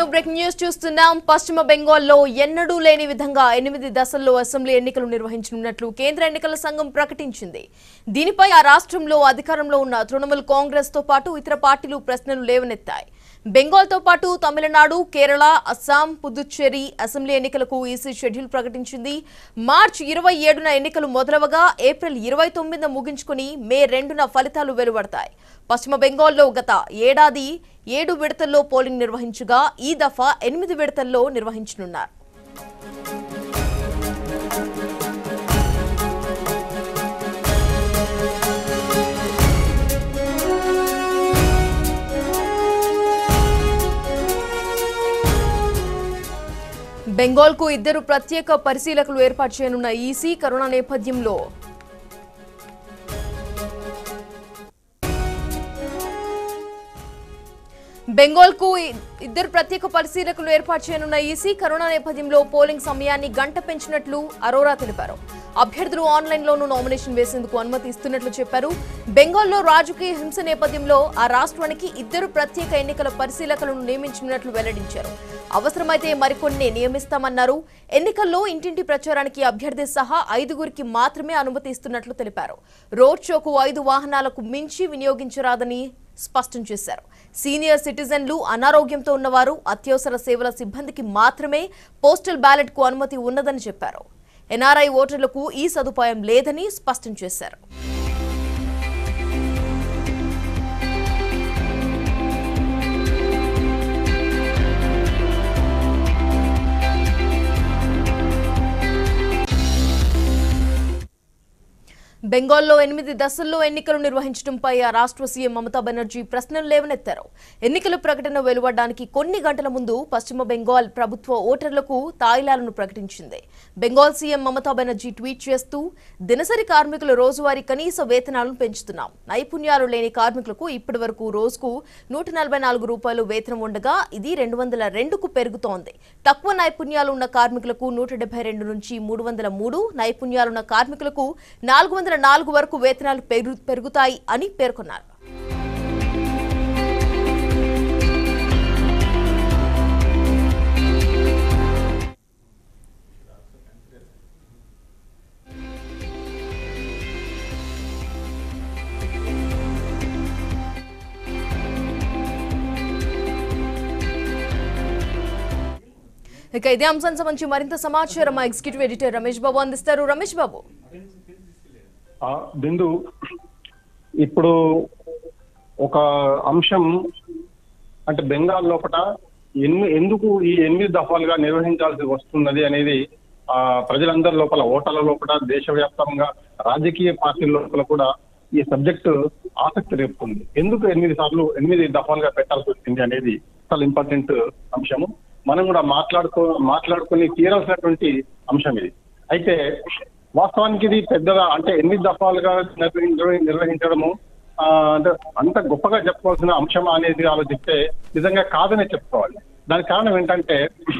break news చూస్తున్నాం పశ్చిమ బెంగాల్లో ఎన్నడూ లేని విధంగా ఎనిమిది దశల్లో అసెంబ్లీ ఎన్నికలు నిర్వహించనున్నట్లు కేంద్ర ఎన్నికల సంఘం ప్రకటించింది దీనిపై ఆ రాష్ట్రంలో అధికారంలో ఉన్న తృణమూల్ కాంగ్రెస్ తో పాటు ఇతర పార్టీలు ప్రశ్నలు లేవనెత్తాయి బెంగాల్తో పాటు తమిళనాడు కేరళ అస్సాం పుదుచ్చేరి అసెంబ్లీ ఎన్నికలకు ఈసీ షెడ్యూల్ ప్రకటించింది మార్చి ఇరవై ఏడున ఎన్నికలు మొదలవగా ఏప్రిల్ ఇరవై తొమ్మిదిన ముగించుకుని మే రెండున ఫలితాలు వెలువడతాయి పశ్చిమ బెంగాల్లో గత ఏడాది ఏడు విడతల్లో పోలింగ్ నిర్వహించగా ఈ దఫా ఎనిమిది విడతల్లో నిర్వహించనున్నారు బెంగాల్కు ఇద్దరు ప్రత్యేక పరిశీలకులు ఏర్పాటు చేయనున్న ఈసీ కరోనా నేపథ్యంలో బెంగాల్కు ఇ- ఇద్దరు ప్రత్యేక పరిశీలకులు ఏర్పాటు చేయనున్న ఈసీ కరోనా నేపథ్యంలో పోలింగ్ సమయాన్ని గంట పెంచినట్లు అరోరా తెలిపారు అభ్యర్థులు ఆన్లైన్లోనూ నామినేషన్ వేసేందుకు అనుమతి ఇస్తున్నట్లు చెప్పారు బెంగాల్లో రాజకీయ హింస నేపథ్యంలో ఆ రాష్ట్రానికి ఇద్దరు ప్రత్యేక ఎన్నికల పరిశీలకులను నియమించినట్లు వెల్లడించారు అవసరమైతే మరికొన్ని నియమిస్తామన్నారు ఎన్నికల్లో ఇంటింటి ప్రచారానికి అభ్యర్థి సహా ఐదుగురికి మాత్రమే అనుమతి ఇస్తున్నట్లు తెలిపారు రోడ్ షోకు ఐదు వాహనాలకు మించి వినియోగించరాదని స్పష్టం చేశారు సీనియర్ సిటిజన్లు అనారోగ్యంతో ఉన్నవారు అత్యవసర సేవల సిబ్బందికి మాత్రమే పోస్టల్ బ్యాలెట్ కు అనుమతి ఉన్నదని చెప్పారు ఎన్ఆర్ఐ ఓటర్లకు ఈ సదుపాయం లేదని స్పష్టం చేశారు బెంగాల్లో ఎనిమిది దశల్లో ఎన్నికలు నిర్వహించడంపై ఆ రాష్ట్ర సీఎం మమతా బెనర్జీ ప్రశ్నలు లేవనెత్తారు ఎన్నికల ప్రకటన వెలువడడానికి కొన్ని గంటల ముందు పశ్చిమ బెంగాల్ ప్రభుత్వ ఓటర్లకు తాయిలాలను ప్రకటించింది బెంగాల్ సీఎం మమతా బెనర్జీ ట్వీట్ చేస్తూ దినసరి కార్మికుల రోజువారీ కనీస వేతనాలను పెంచుతున్నాం నైపుణ్యాలు లేని కార్మికులకు ఇప్పటి వరకు రోజుకు నూట నలభై నాలుగు రూపాయలు వేతనం ఉండగా ఇది రెండు వందల రెండుకు పెరుగుతోంది తక్కువ నైపుణ్యాలు ఉన్న కార్మికులకు నూట డెబ్బై రెండు నుంచి మూడు వందల మూడు నైపుణ్యాలున్న కార్మికులకు నాలుగు వందల నాలుగు వరకు వేతనాలు పెరుగు- పెరుగుతాయి అని పేర్కొన్నారు ఇక ఇదే అంశం సంబంధించి మరింత సమాచారం మా ఎగ్జిక్యూటివ్ ఎడిటర్ రమేష్ బాబు అందిస్తారు రమేష్ బాబు ఆ, బిందు ఇప్పుడు ఒక అంశం అంటే బెంగాల్ లోపల ఎన్ని ఎందుకు ఈ ఎనిమిది దఫాలుగా నిర్వహించాల్సి వస్తున్నది అనేది ఆ ప్రజలందరి లోపల ఓటర్ల లోపల దేశవ్యాప్తంగా రాజకీయ పార్టీల లోపల కూడా ఈ సబ్జెక్ట్ ఆసక్తి రేపుతుంది ఎందుకు ఎనిమిది సార్లు ఎనిమిది దఫాలుగా పెట్టాల్సి వచ్చింది అనేది చాలా ఇంపార్టెంట్ అంశము మనం కూడా మాట్లాడుకో మాట్లాడుకుని తీరాల్సినటువంటి అంశం ఇది అయితే వాస్తవానికి ఇది పెద్దగా అంటే ఎనిమిది దఫాలుగా నిర్వహి- నిర్వహి- నిర్వహించడము ఆ, అంటే అంత గొప్పగా చెప్పుకోవాల్సిన అంశం అనేది ఆలోచిస్తే నిజంగా కాదనే చెప్పుకోవాలి దానికి కారణం ఏంటంటే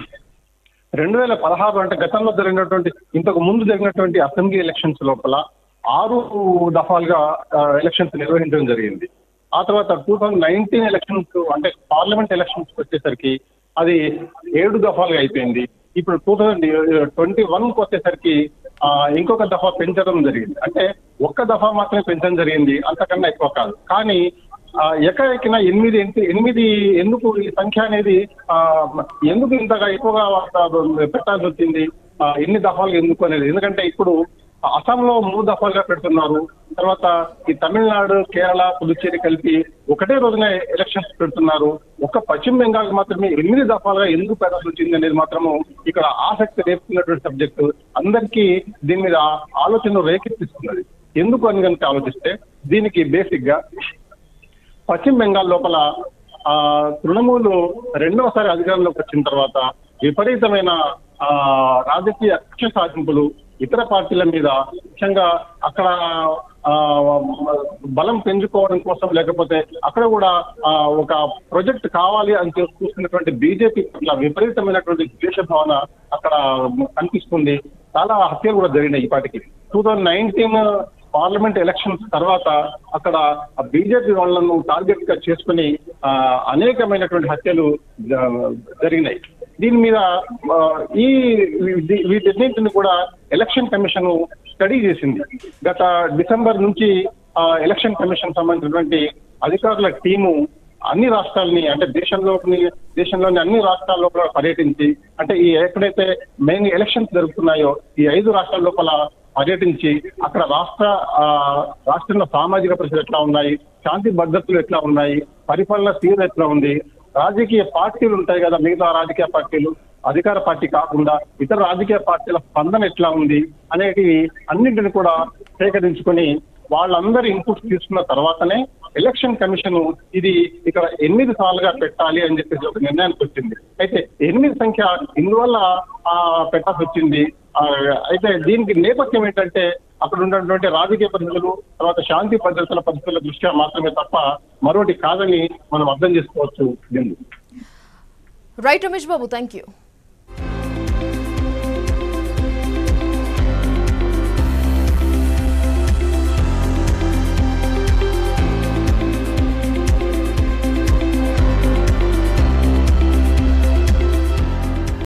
రెండు వేల పదహారు అంటే గతంలో జరిగినటువంటి ఇంతకు ముందు జరిగినటువంటి అసెంబ్లీ ఎలక్షన్స్ లోపల ఆరు దఫాలుగా ఆ, ఎలక్షన్స్ నిర్వహించడం జరిగింది ఆ తర్వాత టూ థౌజండ్ నైన్టీన్ ఎలక్షన్స్ అంటే పార్లమెంట్ ఎలక్షన్స్ వచ్చేసరికి అది ఏడు దఫాలుగా అయిపోయింది ఇప్పుడు టూ థౌజండ్ ట్వంటీ వన్కి వచ్చేసరికి ఆ, ఇంకొక దఫా పెంచడం జరిగింది అంటే ఒక్క దఫా మాత్రమే పెంచడం జరిగింది అంతకన్నా ఎక్కువ కాదు కానీ ఆ, ఎకఎకిన ఎనిమిది ఎంత- ఎనిమిది ఎందుకు ఈ సంఖ్య అనేది ఆ, ఎందుకు ఇంతగా ఎక్కువగా ఆ, పెట్టాల్సి వచ్చింది ఆ, ఎన్ని దఫాలు ఎందుకు అనేది ఎందుకంటే ఇప్పుడు అస్సాంలో మూడు దఫాలుగా పెడుతున్నారు తర్వాత ఈ తమిళనాడు కేరళ పుదుచ్చేరి కలిపి ఒకటే రోజున ఎలక్షన్స్ పెడుతున్నారు ఒక్క పశ్చిమ బెంగాల్ మాత్రమే ఎనిమిది దఫాలుగా ఎందుకు పెట్టాల్సి వచ్చింది అనేది మాత్రము ఇక్కడ ఆసక్తి రేపుతున్నటువంటి సబ్జెక్టు అందరికీ దీని మీద ఆలోచన రేకెత్తిస్తున్నది ఎందుకు అని కనుక ఆలోచిస్తే దీనికి బేసిక్ గా పశ్చిమ బెంగాల్ లోపల ఆ తృణమూలు రెండవసారి అధికారంలోకి వచ్చిన తర్వాత విపరీతమైన ఆ రాజకీయ కక్ష సాధింపులు ఇతర పార్టీల మీద ముఖ్యంగా అక్కడ ఆ బలం పెంచుకోవడం కోసం లేకపోతే అక్కడ కూడా ఆ ఒక ప్రాజెక్ట్ కావాలి అని చూ- చూస్తున్నటువంటి బీజేపీ పట్ల విపరీతమైనటువంటి ద్వేష భావన అక్కడ కనిపిస్తుంది చాలా హత్యలు కూడా జరిగినాయి ఇప్పటికి two thousand nineteen parliament elections తర్వాత అక్కడ బీజేపీ వాళ్ళను టార్గెట్ గా చేసుకుని ఆ, అనేకమైనటువంటి హత్యలు జ- జరిగినాయి దీని మీద ఆ, ఈ వీ- వీటన్నింటిని కూడా ఎలక్షన్ కమిషన్ స్టడీ చేసింది గత డిసెంబర్ నుంచి ఆ, ఎలక్షన్ కమిషన్ సంబంధించినటువంటి అధికారుల టీము అన్ని రాష్ట్రాలని అంటే దేశంలోని దేశంలోని అన్ని రాష్ట్రాల్లో కూడా పర్యటించి అంటే ఈ ఎక్కడైతే మెయిన్ ఎలక్షన్స్ జరుగుతున్నాయో ఈ ఐదు రాష్ట్రాల లోపల పర్యటించి అక్కడ రాష్ట్ర ఆ, రాష్ట్రంలో సామాజిక పరిస్థితులు ఎట్లా ఉన్నాయి శాంతి భద్రతలు ఎట్లా ఉన్నాయి పరిపాలన తీరు ఎట్లా ఉంది రాజకీయ పార్టీలు ఉంటాయి కదా మిగతా రాజకీయ పార్టీలు అధికార పార్టీ కాకుండా ఇతర రాజకీయ పార్టీల స్పందన ఎట్లా ఉంది అనేటివి అన్నింటిని కూడా సేకరించుకొని వాళ్ళందరి ఇన్పుట్స్ తీసుకున్న తర్వాతనే ఎలక్షన్ కమిషన్ ఇది ఇక్కడ ఎనిమిది సార్లుగా పెట్టాలి అని చెప్పేసి ఒక నిర్ణయానికి వచ్చింది అయితే ఎనిమిది సంఖ్య ఇందువల్ల ఆ, పెట్టాల్సి వచ్చింది ఆ, అయితే దీనికి నేపథ్యం ఏంటంటే అక్కడ ఉన్నటువంటి రాజకీయ పరిస్థితులు తర్వాత శాంతి భద్రతల పరిస్థితుల దృష్ట్యా మాత్రమే తప్ప మరొకటి కాదని మనం అర్థం చేసుకోవచ్చు దీన్ని right Ramesh Babu thank you